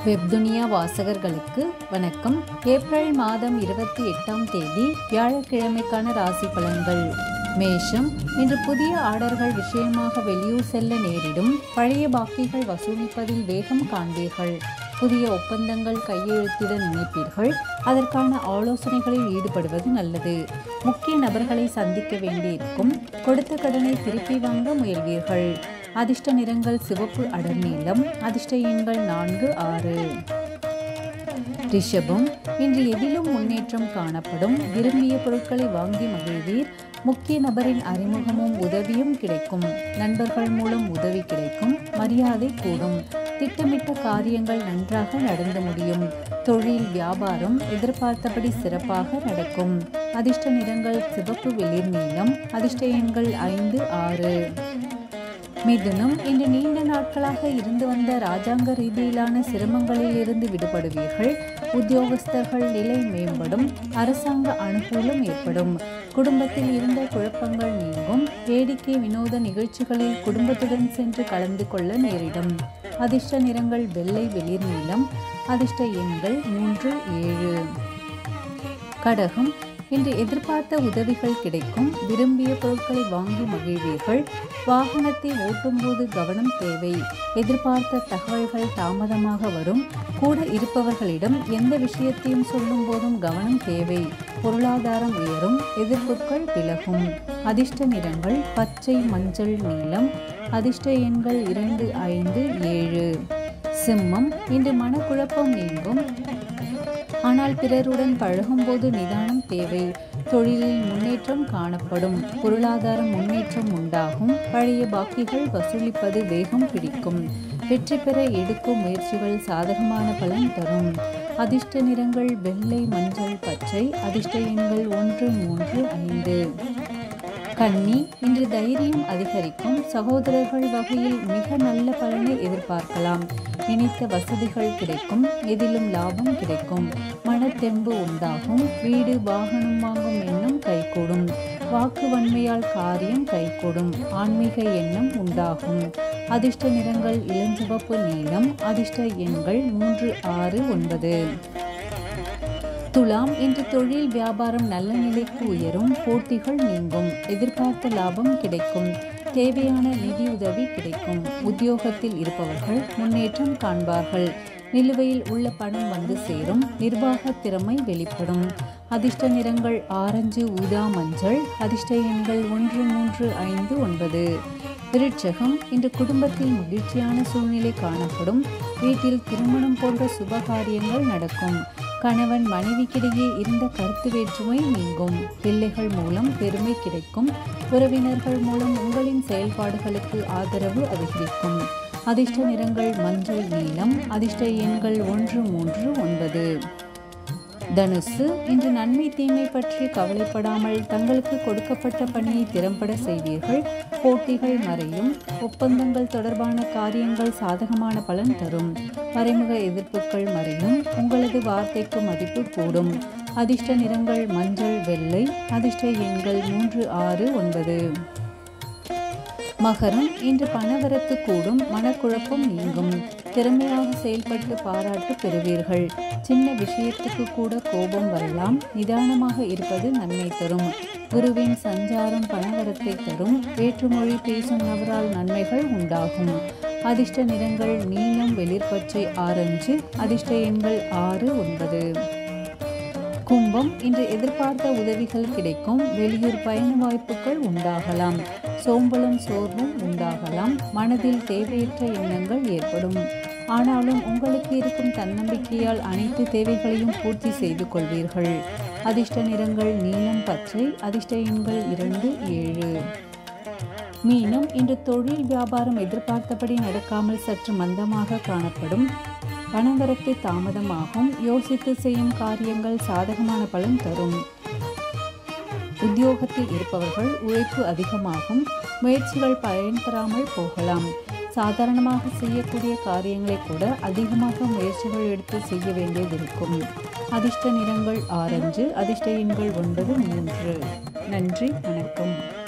வெப்துனியா வாசகர்களுக்கு வணக்கம் ஏப்ரல் மாதம் இருபத்தி எட்டாம் தேதி வியாழக்கிழமைக்கான ராசி பலன்கள் மேஷம் இன்று புதிய ஆர்டர்கள் விஷயமாக வெளியூர் செல்ல நேரிடும் பழைய பாக்கிகள் வசூலிப்பதில் வேகம் காண்பீர்கள் புதிய ஒப்பந்தங்கள் கையெழுத்திட நினைப்பீர்கள் அதற்கான ஆலோசனைகளில் ஈடுபடுவது நல்லது முக்கிய நபர்களை சந்திக்க வேண்டியிருக்கும் கொடுத்த கடனை திருப்பி வாங்க முயல்வீர்கள் அதிர்ஷ்ட நிறங்கள் சிவப்பு அடர் நீலம் அதிர்ஷ்ட எண்கள் நான்கு ஆறு ரிஷபம் இன்று எதிலும் முன்னேற்றம் காணப்படும் விரும்பிய பொருட்களை வாங்கி மகிழ்வீர் முக்கிய நபரின் அறிமுகமும் உதவியும் கிடைக்கும் நண்பர்கள் மூலம் உதவி கிடைக்கும் மரியாதை கூடும் திட்டமிட்ட காரியங்கள் நன்றாக நடந்து முடியும் தொழில் வியாபாரம் எதிர்பார்த்தபடி சிறப்பாக நடக்கும் அதிர்ஷ்ட நிறங்கள் சிவப்பு வெளிர் நீலம் அதிர்ஷ்ட எண்கள் ஐந்து ஆறு மிதுனம் இன்று நீண்ட நாட்களாக இருந்து வந்த ராஜாங்க ரீதியிலான சிரமங்களில் இருந்து விடுபடுவீர்கள் உத்தியோகஸ்தர்கள் நிலை மேம்படும் அரசாங்க அனுகூலம் ஏற்படும் குடும்பத்தில் இருந்த குழப்பங்கள் நீங்கும் வேடிக்கை வினோத நிகழ்ச்சிகளில் குடும்பத்துடன் சென்று கலந்து கொள்ள நேரிடும் அதிர்ஷ்ட நிறங்கள் வெள்ளை வெளிர் நீலம் அதிர்ஷ்ட எண்கள் மூன்று ஏழு கடகம் இன்று எதிர்பார்த்த உதவிகள் கிடைக்கும் விரும்பிய பொருட்களை வாங்கி மகிழ்வீர்கள் வாகனத்தை ஓட்டும்போது கவனம் தேவை எதிர்பார்த்த தகவல்கள் தாமதமாக வரும் கூட இருப்பவர்களிடம் எந்த விஷயத்தையும் சொல்லும் போதும் கவனம் தேவை பொருளாதாரம் உயரும் எதிர்ப்புகள் விலகும் அதிர்ஷ்ட நிறங்கள் பச்சை மஞ்சள் நீலம் அதிர்ஷ்ட எண்கள் இரண்டு ஐந்து ஏழு சிம்மம் இன்று மனக்குழப்பம் நீங்கும் ஆனால் பிறருடன் பழகும்போது நிதானம் தேவை தொழிலில் முன்னேற்றம் காணப்படும் பொருளாதார முன்னேற்றம் உண்டாகும் பழைய பாக்கிகள் வசூலிப்பது வேகம் பிடிக்கும் வெற்றி பெற எடுக்கும் முயற்சிகள் சாதகமான பலன் தரும் அதிர்ஷ்ட நிறங்கள் வெள்ளை மஞ்சள் பச்சை அதிர்ஷ்ட எண்கள் ஒன்று மூன்று ஐந்து கன்னி இன்று தைரியம் அதிகரிக்கும் சகோதரர்கள் வகையில் மிக நல்ல பலனை எதிர்பார்க்கலாம் நினைத்த வசதிகள் கிடைக்கும் எதிலும் லாபம் கிடைக்கும் மனத்தெம்பு உண்டாகும் வீடு வாகனம் வாங்கும் எண்ணம் கைகூடும் வாக்கு வன்மையால் காரியம் கைகூடும் ஆன்மீக எண்ணம் உண்டாகும் அதிர்ஷ்ட நிறங்கள் இளஞ்சிவப்பு நீலம் அதிர்ஷ்ட எண்கள் மூன்று ஆறு ஒன்பது துலாம் இன்று தொழில் வியாபாரம் நல்ல நிலைக்கு உயரும் போட்டிகள் நீங்கும் எதிர்பார்த்த லாபம் கிடைக்கும் தேவையான நிதியுதவி கிடைக்கும் உத்தியோகத்தில் இருப்பவர்கள் முன்னேற்றம் காண்பார்கள் நிலுவையில் உள்ள பணம் வந்து சேரும் நிர்வாக திறமை வெளிப்படும் அதிர்ஷ்ட நிறங்கள் ஆரஞ்சு ஊதா மஞ்சள் அதிர்ஷ்ட எண்கள் ஒன்று மூன்று ஐந்து ஒன்பது விருட்சகம் இன்று குடும்பத்தில் மகிழ்ச்சியான சூழ்நிலை காணப்படும் வீட்டில் திருமணம் போன்ற சுபகாரியங்கள் நடக்கும் கணவன் மனைவிக்கிடையே இருந்த கருத்து வேற்றுமை நீங்கும் பிள்ளைகள் மூலம் பெருமை கிடைக்கும் உறவினர்கள் மூலம் உங்களின் செயல்பாடுகளுக்கு ஆதரவு அதிகரிக்கும் அதிர்ஷ்ட நிறங்கள் மஞ்சள் நீலம் அதிர்ஷ்ட எண்கள் ஒன்று மூன்று ஒன்பது தனுசு இன்று நன்மை தீமை பற்றி கவலைப்படாமல் தங்களுக்கு கொடுக்கப்பட்ட பணியை திறம்பட செய்வீர்கள் போட்டிகள் மறையும் ஒப்பந்தங்கள் தொடர்பான காரியங்கள் சாதகமான பலன் தரும் மறைமுக எதிர்ப்புகள் மறையும் உங்களது வார்த்தைக்கு மதிப்பு கூடும் அதிர்ஷ்ட நிறங்கள் மஞ்சள் வெள்ளை அதிர்ஷ்ட எண்கள் மூன்று ஆறு ஒன்பது மகரம் இன்று பணவரத்து கூடும் மனக்குழப்பம் நீங்கும் திறமையாக செயல்பட்டு பாராட்டு பெறுவீர்கள் சின்ன விஷயத்துக்கு கூட கோபம் வரலாம் நிதானமாக இருப்பது நன்மை தரும் குருவின் சஞ்சாரம் பணவரத்தை தரும் வேற்றுமொழி பேசும் நபரால் நன்மைகள் உண்டாகும் அதிர்ஷ்ட நிறங்கள் நீலம் வெளிர்பச்சை ஆரஞ்சு அதிர்ஷ்ட எண்கள் ஆறு ஒன்பது கும்பம் இன்று எதிர்பார்த்த உதவிகள் கிடைக்கும் வெளியூர் பயண வாய்ப்புகள் உண்டாகலாம் சோம்பலும் சோர்வும் உண்டாகலாம் மனதில் தேவையற்ற எண்ணங்கள் ஏற்படும் ஆனாலும் உங்களுக்கு இருக்கும் தன்னம்பிக்கையால் அனைத்து தேவைகளையும் பூர்த்தி செய்து கொள்வீர்கள் அதிர்ஷ்ட நிறங்கள் நீலம் பச்சை அதிர்ஷ்ட எண்கள் இரண்டு ஏழு மீனும் இன்று தொழில் வியாபாரம் எதிர்பார்த்தபடி நடக்காமல் சற்று மந்தமாக காணப்படும் பணவரத்து தாமதமாகும் யோசித்து செய்யும் காரியங்கள் சாதகமான பலன் தரும் உத்தியோகத்தில் இருப்பவர்கள் உழைப்பு அதிகமாகும் முயற்சிகள் பயன் தராமல் போகலாம் சாதாரணமாக செய்யக்கூடிய காரியங்களை கூட அதிகமாக முயற்சிகள் எடுத்து செய்ய வேண்டியது இருக்கும் அதிர்ஷ்ட நிறங்கள் ஆரஞ்சு அதிர்ஷ்ட எண்கள் ஒன்பது மூன்று நன்றி வணக்கம்